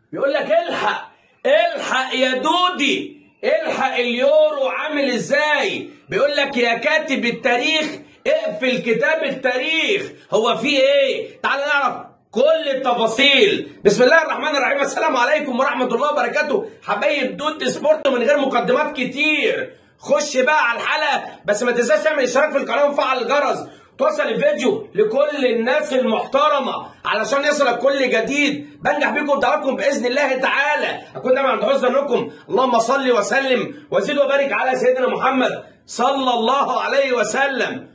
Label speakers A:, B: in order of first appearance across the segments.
A: يقول لك الحق الحق يا دودي الحق اليورو عامل ازاي بيقول لك يا كاتب التاريخ اقفل كتاب التاريخ هو في ايه تعال نعرف كل التفاصيل بسم الله الرحمن الرحيم السلام عليكم ورحمه الله وبركاته حبايب دود سبورت من غير مقدمات كتير خش بقى على الحلقه بس ما تنساش تعمل اشتراك في القناه وفعل الجرس توصل الفيديو لكل الناس المحترمه علشان يصلك كل جديد بنجح بيكم بدعواتكم باذن الله تعالى اكون دايما عند حسن ظنكم اللهم صل وسلم وزد وبارك على سيدنا محمد صلى الله عليه وسلم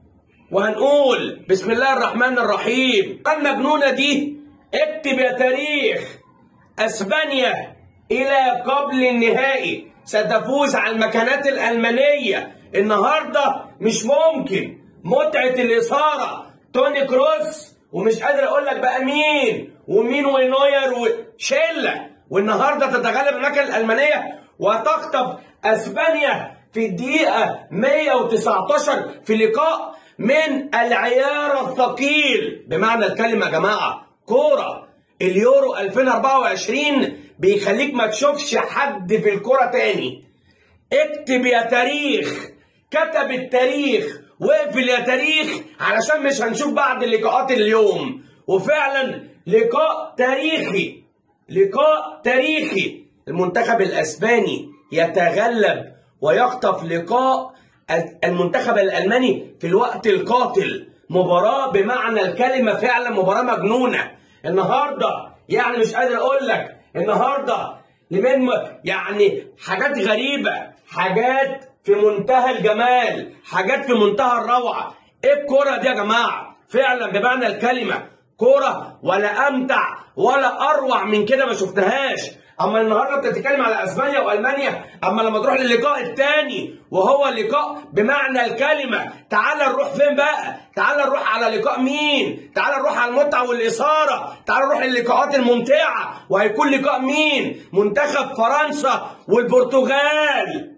A: وهنقول بسم الله الرحمن الرحيم المجنونه دي اكتب يا تاريخ اسبانيا الى قبل النهائي ستفوز على المكانات الالمانيه النهارده مش ممكن متعه الاثاره توني كروس ومش قادر اقول لك بقى مين ومين ونوير وشله والنهارده تتغلب المكنه الالمانيه وتخطف اسبانيا في الدقيقه 119 في لقاء من العيار الثقيل بمعنى الكلمه يا جماعه كوره اليورو 2024 بيخليك ما تشوفش حد في الكوره تاني اكتب يا تاريخ كتب التاريخ واقفل يا تاريخ علشان مش هنشوف بعد اللقاءات اليوم وفعلا لقاء تاريخي لقاء تاريخي المنتخب الاسباني يتغلب ويخطف لقاء المنتخب الالماني في الوقت القاتل مباراه بمعنى الكلمه فعلا مباراه مجنونه النهارده يعني مش قادر اقول لك النهارده لمن يعني حاجات غريبه حاجات في منتهى الجمال حاجات في منتهى الروعه ايه الكوره دي يا جماعه فعلا بمعنى الكلمه كوره ولا امتع ولا اروع من كده ما شفتهاش اما النهارده بتتكلم على اسبانيا والمانيا اما لما تروح للقاء الثاني وهو لقاء بمعنى الكلمه تعال نروح فين بقى تعال نروح على لقاء مين تعال نروح على المتعه والاثاره تعال نروح للقاءات الممتعه وهيكون لقاء مين منتخب فرنسا والبرتغال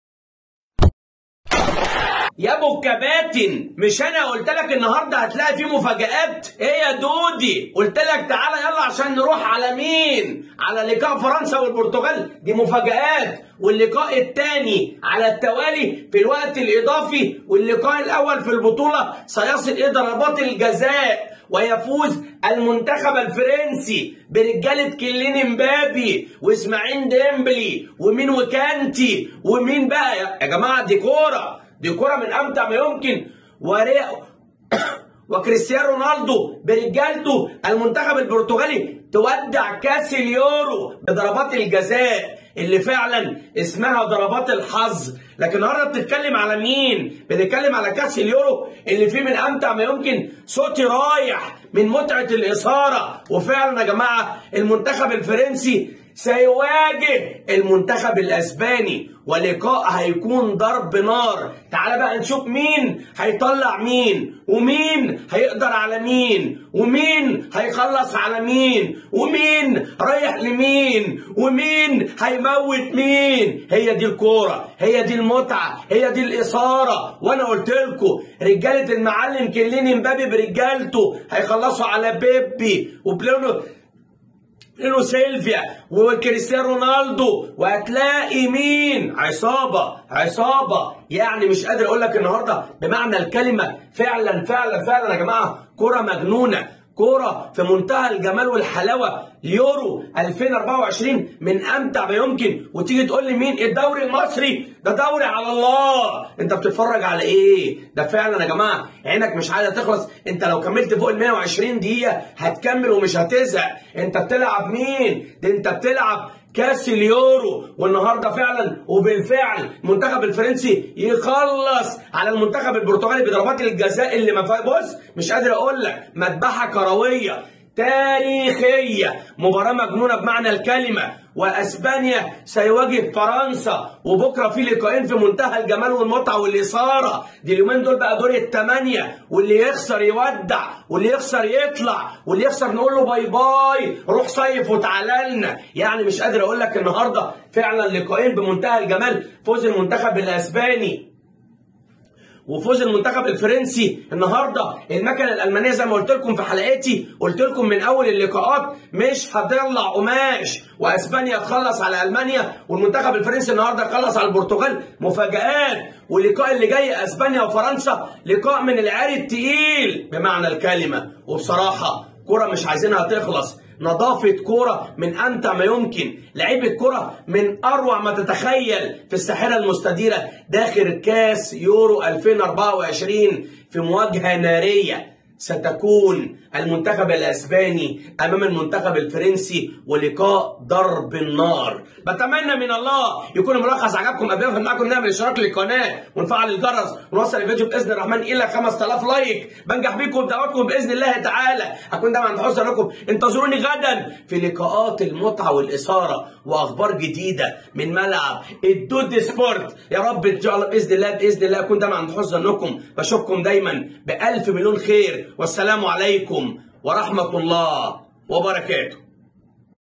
A: يا ابو الكباتن مش انا قلت لك النهارده هتلاقي فيه مفاجآت ايه يا دودي قلت لك تعالى يلا عشان نروح على مين على لقاء فرنسا والبرتغال دي مفاجآت واللقاء الثاني على التوالي في الوقت الاضافي واللقاء الاول في البطوله سيصل الى ضربات الجزاء ويفوز المنتخب الفرنسي برجاله كيلين امبابي واسماعيل ديمبلي ومين وكانتي ومين بقى يا جماعه دي كوره دي كرة من امتع ما يمكن وري... وكريستيانو رونالدو برجالته المنتخب البرتغالي تودع كاس اليورو بضربات الجزاء اللي فعلا اسمها ضربات الحظ لكن النهارده بتتكلم على مين بنتكلم على كاس اليورو اللي فيه من امتع ما يمكن صوتي رايح من متعه الاثاره وفعلا يا جماعه المنتخب الفرنسي سيواجه المنتخب الاسباني ولقاء هيكون ضرب نار تعال بقى نشوف مين هيطلع مين ومين هيقدر على مين ومين هيخلص على مين ومين رايح لمين ومين هيموت مين هي دي الكوره هي دي المتعه هي دي الاثاره وانا قلت لكم رجاله المعلم كيلين امبابي برجالته هيخلصوا على بيبي وبلونو لينو سيلفيا وكريستيانو رونالدو وهتلاقي مين عصابه عصابه يعني مش قادر اقول لك النهارده بمعنى الكلمه فعلا فعلا فعلا يا جماعه كره مجنونه كوره في منتهى الجمال والحلاوه اليورو 2024 من امتع ما يمكن وتيجي تقول لي مين الدوري المصري ده دوري على الله انت بتتفرج على ايه ده فعلا يا جماعه عينك مش عايزه تخلص انت لو كملت فوق ال 120 دقيقه هتكمل ومش هتزهق انت بتلعب مين ده انت بتلعب كاس اليورو والنهارده فعلا وبالفعل المنتخب الفرنسي يخلص على المنتخب البرتغالي بضربات الجزاء اللي ما بص مش قادر اقول لك مذبحه كرويه تاريخية مباراة مجنونة بمعنى الكلمة واسبانيا سيواجه فرنسا وبكره في لقاءين في منتهى الجمال والمتعه والاثاره دي اليومين دول بقى دور الثمانيه واللي يخسر يودع واللي يخسر يطلع واللي يخسر نقول له باي باي روح صيف وتعالى لنا يعني مش قادر اقول لك النهارده فعلا لقاءين بمنتهى الجمال فوز المنتخب الاسباني وفوز المنتخب الفرنسي النهارده المكنه الالمانيه زي ما قلت لكم في حلقتي قلت لكم من اول اللقاءات مش هتطلع قماش واسبانيا تخلص على المانيا والمنتخب الفرنسي النهارده يخلص على البرتغال مفاجات واللقاء اللي جاي اسبانيا وفرنسا لقاء من العيار التقيل بمعنى الكلمه وبصراحه كرة مش عايزينها تخلص نظافة كرة من أمتع ما يمكن لعيبة كرة من أروع ما تتخيل في الساحرة المستديرة داخل كاس يورو 2024 في مواجهة نارية ستكون المنتخب الاسباني امام المنتخب الفرنسي ولقاء ضرب النار بتمنى من الله يكون ملخص عجبكم قبل ما معاكم نعمل اشتراك للقناه ونفعل الجرس ونوصل الفيديو باذن الرحمن الى 5000 لايك بنجح بيكم بدعواتكم باذن الله تعالى اكون دايما عند حسن لكم انتظروني غدا في لقاءات المتعه والاثاره واخبار جديده من ملعب الدود سبورت يا رب ان شاء الله باذن الله باذن الله اكون دايما عند حسن لكم بشوفكم دايما بالف مليون خير والسلام عليكم ورحمة الله وبركاته